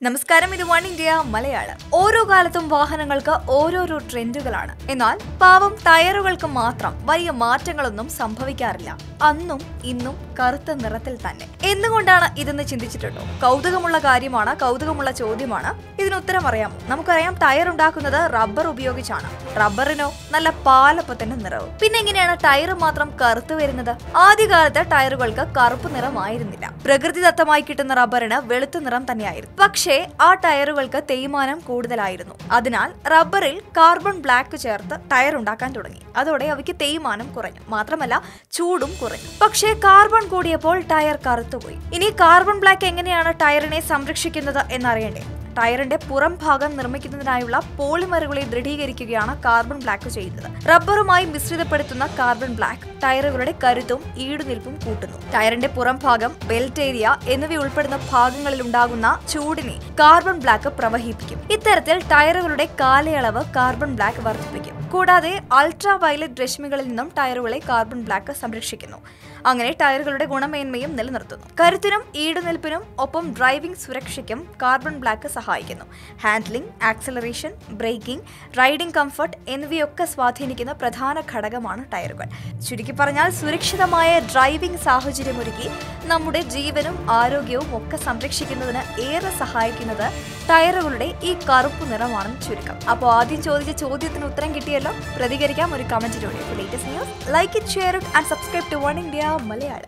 നമസ്കാരം ഇത് one India Malayalam ഓരോ കാലത്തും വാഹനങ്ങൾക്ക് ഓരോരോ ട്രെൻഡുകളാണ് എന്നാൽ പാവം ടയറുകൾക്ക് മാത്രം വലിയ മാറ്റങ്ങളൊന്നും സംഭവിക്കാറില്ല അന്നും ഇന്നും കറുത്ത നിറത്തിൽ തന്നെ എന്തുകൊണ്ടാണ് ഇതെന്ന് ചിന്തിച്ചിട്ടുണ്ടോ കൗതുകമുള്ള കാര്യമാണ് കൗതുകമുള്ള ചോദ്യമാണ് ഇതിന് ഉത്തരം അറിയാം നമുക്കറിയാം ടയർ ഉണ്ടാക്കുന്നത് റബ്ബർ ഉപയോഗിച്ചാണ് റബ്ബറിനോ നല്ല പാലപ്പത്തിന്റെ നിറവും പിന്നെ എങ്ങനെയാണ് ടയർ മാത്രം കറുത്തു വരുന്നത് ആദ്യകാലത്ത് ടയറുകൾക്ക് കറുപ്പ് നിറമായിരുന്നില്ല പ്രകൃതിദത്തമായി കിട്ടുന്ന റബ്ബറിന് വെളുത്ത നിറം തന്നെയായിരുന്നു പക്ഷേ ആ ടയറുകൾക്ക് തേയ്മാനം കൂടുതലായിരുന്നു അതിനാൽ റബ്ബറിൽ കാർബൺ ബ്ലാക്ക് ചേർത്ത് ടയർ ഉണ്ടാക്കാൻ തുടങ്ങി അതോടെ അവയ്ക്ക് തേയ്മാനം കുറഞ്ഞു മാത്രമല്ല ചൂടും കുറഞ്ഞു പക്ഷേ കാർബൺ കൂടിയപ്പോൾ ടയർ കറുത്തുപോയി ഇനി കാർബൺ ബ്ലാക്ക് എങ്ങനെയാണ് ടയറിനെ സംരക്ഷിക്കുന്നത് എന്നറിയണ്ടേ ടയറിന്റെ പുറം ഭാഗം നിർമ്മിക്കുന്നതിനായുള്ള പോളിമറുകളെ ദൃഢീകരിക്കുകയാണ് കാർബൺ ബ്ലാക്ക് ചെയ്യുന്നത് റബ്ബറുമായി മിശ്രിതപ്പെടുത്തുന്ന കാർബൺ ബ്ലാക്ക് ടയറുകളുടെ കരുത്തും ഈടുനിൽപ്പും കൂട്ടുന്നു ടയറിന്റെ പുറം ഭാഗം ബെൽറ്റ് ഏരിയ എന്നിവ ഉൾപ്പെടുന്ന ഭാഗങ്ങളിൽ ഉണ്ടാകുന്ന ചൂടിനെ കാർബൺ ബ്ലാക്ക് പ്രവഹിപ്പിക്കും ഇത്തരത്തിൽ ടയറുകളുടെ കാലയളവ് കാർബൺ ബ്ലാക്ക് വർദ്ധിപ്പിക്കും കൂടാതെ അൾട്രാ വയലറ്റ് രശ്മികളിൽ നിന്നും ടയറുകളെ കാർബൺ ബ്ലാക്ക് സംരക്ഷിക്കുന്നു അങ്ങനെ ടയറുകളുടെ ഗുണമേന്മയും നിലനിർത്തുന്നു കരുത്തിനും ഈടുനിൽപ്പിനും ഒപ്പം ഡ്രൈവിംഗ് സുരക്ഷയ്ക്കും കാർബൺ ബ്ലാക്ക് സഹായിക്കുന്നു handling acceleration braking riding comfort എന്നിവയൊക്കെ സ്വാധീനിക്കുന്ന പ്രധാന ഘടകമാണ് ടയറുകൾ ചുരുക്കി പറഞ്ഞാൽ സുരക്ഷിതമായ ഡ്രൈവിംഗ് സാഹചര്യമൊരുക്കി നമ്മുടെ ജീവനും ആരോഗ്യവും ഒക്കെ സംരക്ഷിക്കുന്നതിന് ഏറെ സഹായിക്കുന്നത് ടയറുകളുടെ ഈ കറുപ്പ് നിറമാണെന്ന് ചുരുക്കം അപ്പോൾ ആദ്യം ചോദിച്ച ചോദ്യത്തിന് ഉത്തരം കിട്ടിയല്ലോ പ്രതികരിക്കാം ഒരു കമന്റിലൂടെ latest news like it share it and subscribe to one India Malayalam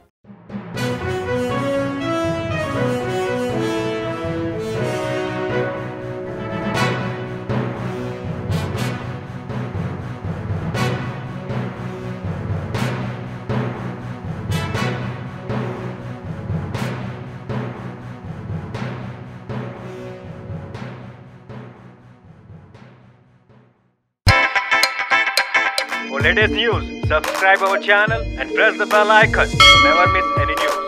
For latest news, subscribe our channel and press the bell icon to never miss any news.